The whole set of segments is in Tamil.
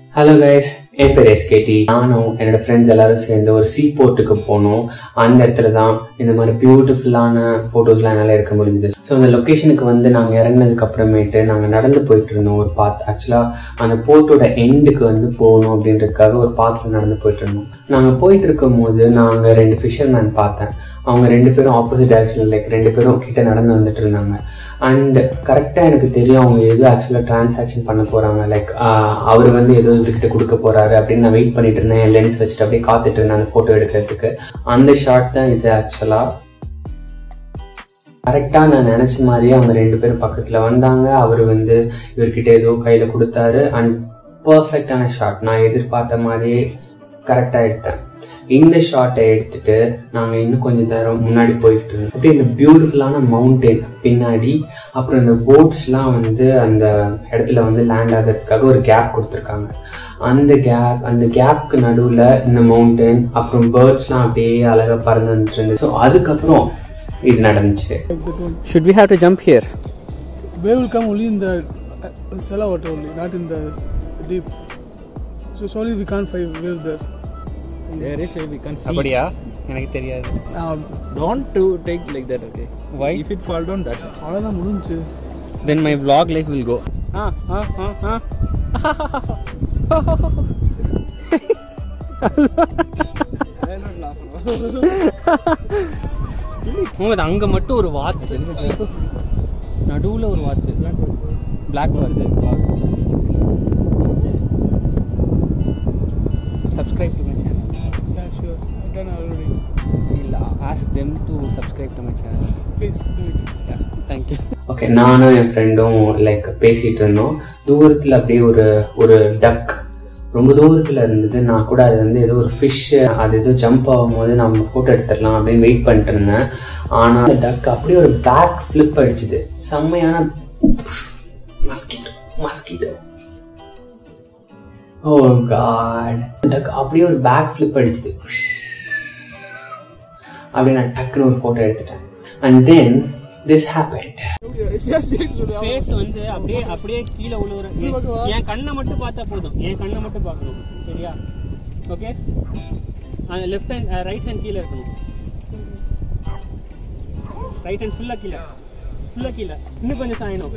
ஹலோ கைஸ் என் பேர் எஸ்கேடி நானும் என்னோட ஃப்ரெண்ட்ஸ் எல்லாரும் சேர்ந்து ஒரு சீ போர்ட்டுக்கு போனோம் அந்த இடத்துல தான் இந்த மாதிரி பியூட்டிஃபுல்லான ஃபோட்டோஸ்லாம் என்னால் எடுக்க முடிஞ்சது ஸோ அந்த லொக்கேஷனுக்கு வந்து நாங்கள் இறங்கினதுக்கு அப்புறமேட்டு நாங்கள் நடந்து போயிட்டு இருந்தோம் ஒரு பாத் ஆக்சுவலாக அந்த போர்ட்டோட எண்டுக்கு வந்து போகணும் அப்படின்றதுக்காக ஒரு பாத்தில் நடந்து போயிட்டு இருந்தோம் நாங்கள் போயிட்டு இருக்கும் போது நாங்கள் ரெண்டு ஃபிஷர்மேன் பார்த்தேன் அவங்க ரெண்டு பேரும் ஆப்போசிட் டைரக்ஷன் லைக் ரெண்டு பேரும் கிட்ட நடந்து வந்துட்டு இருந்தாங்க அண்ட் கரெக்டாக எனக்கு தெரியும் அவங்க எது ஆக்சுவலாக டிரான்சாக்ஷன் பண்ண போகிறாங்க லைக் அவர் வந்து ஏதோ இவர்கிட்ட கொடுக்க போகிறாரு அப்படின்னு நான் வெயிட் பண்ணிட்டு இருந்தேன் என் லென்ஸ் வச்சுட்டு அப்படியே காத்துட்டு இருந்தேன் அந்த ஃபோட்டோ எடுக்கிறதுக்கு அந்த ஷாட் தான் இது ஆக்சுவலாக கரெக்டாக நான் நினச்ச மாதிரியே அவங்க ரெண்டு பேரும் பக்கத்தில் வந்தாங்க அவர் வந்து இவர்கிட்ட ஏதோ கையில் கொடுத்தாரு அண்ட் பர்ஃபெக்டான ஷாட் நான் எதிர்பார்த்த மாதிரியே கரெக்டாக எடுத்தேன் இந்த ஷாட்டை எடுத்துட்டு நாங்கள் இன்னும் கொஞ்சம் நேரம் முன்னாடி போயிட்டு இருந்தோம் அப்படியே இந்த பியூட்டிஃபுல்லான மவுண்டெயின் பின்னாடி அப்புறம் இந்த போட்ஸ்லாம் வந்து அந்த இடத்துல வந்து லேண்ட் ஆகிறதுக்காக ஒரு கேப் கொடுத்துருக்காங்க அந்த கேப் அந்த கேப்க்கு நடுவில் இந்த மவுண்டன் அப்புறம் பேர்ட்ஸ்லாம் அப்படியே அழகாக பறந்து வந்துட்டு இருந்துச்சு ஸோ அதுக்கப்புறம் இது நடந்துச்சு Should we have to jump here? Wave will come only in the uh, Sela water only, not in the deep. So sorry we can't find wave there. There is where we can see. அப்படியா எனக்கு தெரியாது Um, Don't to take like that, okay? Why? If it fall down, that's it. அவ்வளோதான் முடிஞ்சு Then my vlog life will go. Ah, ah, ah, ah. அது அங்க மட்டும் ஒரு வாத்து நடுவுல ஒரு வாத்து பிளாக் வாத்து subscribe to my channel Yeah, sure. I've done already. I'll ask them to subscribe to my channel Please do it. yeah thank you okay நானும் என் ஃப்ரெண்டும் லைக் பேசிகிட்டு இருந்தோம் தூரத்தில் அப்படியே ஒரு ஒரு டக் ரொம்ப தூரத்தில் இருந்தது நான் கூட அது வந்து ஏதோ ஒரு ஃபிஷ் அது ஏதோ ஜம்ப் ஆகும்போது நம்ம ஃபோட்டோ எடுத்துடலாம் அப்படின்னு வெயிட் பண்ணிட்டு இருந்தேன் ஆனால் அந்த டக் அப்படியே ஒரு பேக் ஃப்ளிப் அடிச்சுது செம்மையான மஸ்கிட்டோ மஸ்கிட்டோ ஓ காட் டக் அப்படியே ஒரு பேக் ஃப்ளிப் அடிச்சுது அப்படியே நான் டக்குன்னு ஒரு ஃபோட்டோ எடுத்துட்டேன் and then this happen face வந்து அப்படியே அப்படியே கீழே விழுவுற என் கண்ணை மட்டும் பார்த்தா போதும் என் கண்ணை மட்டும் பார்க்கணும் சரியா ஓகே அந்த லெஃப்ட் ஹேண்ட் ரைட் ஹேண்ட் கீழே இருக்கணும் ரைட் ஹேண்ட் ஃபுல்லாக கீழே ஃபுல்லாக கீழே இன்னும் கொஞ்சம் சாயணும்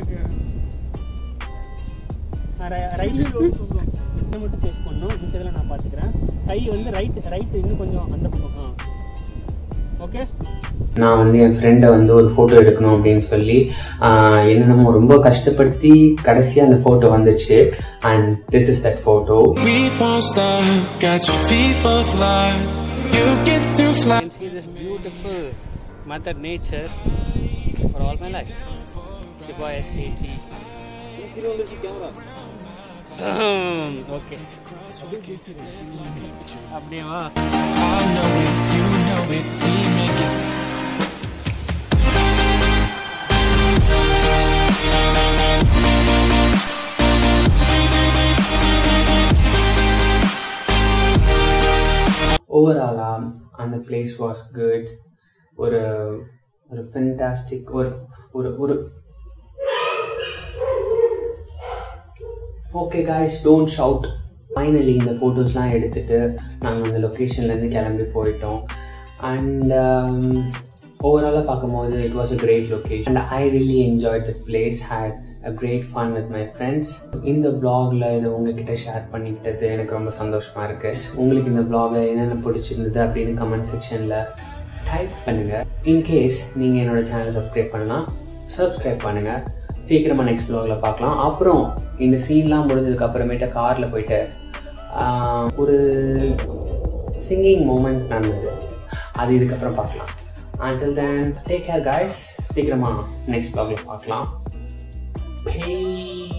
ரைட் மட்டும் ஃபேஸ் பண்ணணும் மிச்சத்தில் நான் பார்த்துக்கிறேன் கை வந்து ரைட் ரைட் இன்னும் கொஞ்சம் அந்த பக்கம் ஆ ஓகே நான் வந்து என் ஃப்ரெண்டை வந்து ஒரு ஃபோட்டோ எடுக்கணும் அப்படின்னு சொல்லி ஆஹ், என்னென்னமோ ரொம்ப கஷ்டப்படுத்தி கடைசியாக அந்த ஃபோட்டோ வந்துச்சு and this is that photo We won't stop, got your feet both live. You get to fly. can see this beautiful mother nature for all my life. Shiba SKT. Okay அப்படியே வா I know it, you know it, we make it. ஓவராலாக அந்த பிளேஸ் வாஸ் குட் ஒரு ஒரு ஃபென்டாஸ்டிக் ஒரு ஒரு ஒரு okay guys don't shout finally இந்த ஃபோட்டோஸ்லாம் எடுத்துட்டு நாங்கள் அந்த லொக்கேஷன்லேருந்து கிளம்பி போயிட்டோம் அண்ட் ஓவராலாக பார்க்கும்போது it was a great location and I really enjoy the place had a great fun with my friends இந்த ப்ளாகில் இதை உங்ககிட்ட ஷேர் பண்ணிக்கிட்டது எனக்கு ரொம்ப சந்தோஷமாக இருக்குது உங்களுக்கு இந்த ப்ளாகை என்னென்ன பிடிச்சிருந்தது அப்படின்னு கமெண்ட் செக்ஷனில் டைப் பண்ணுங்கள் இன்கேஸ் நீங்கள் என்னோட சேனலை சப்ஸ்கிரைப் பண்ணலாம் சப்ஸ்கிரைப் பண்ணுங்கள் சீக்கிரமாக நெக்ஸ்ட் ப்ளாகில் பார்க்கலாம் அப்புறம் இந்த சீன்லாம் முடிஞ்சதுக்கு அப்புறமேட்டு காரில் போயிட்டு ஆஹ், ஒரு சிங்கிங் மூமெண்ட் நடந்தது அது இதுக்கப்புறம் பார்க்கலாம் until then take care guys சீக்கிரமாக நெக்ஸ்ட் ப்ளாகில் பார்க்கலாம் Peace.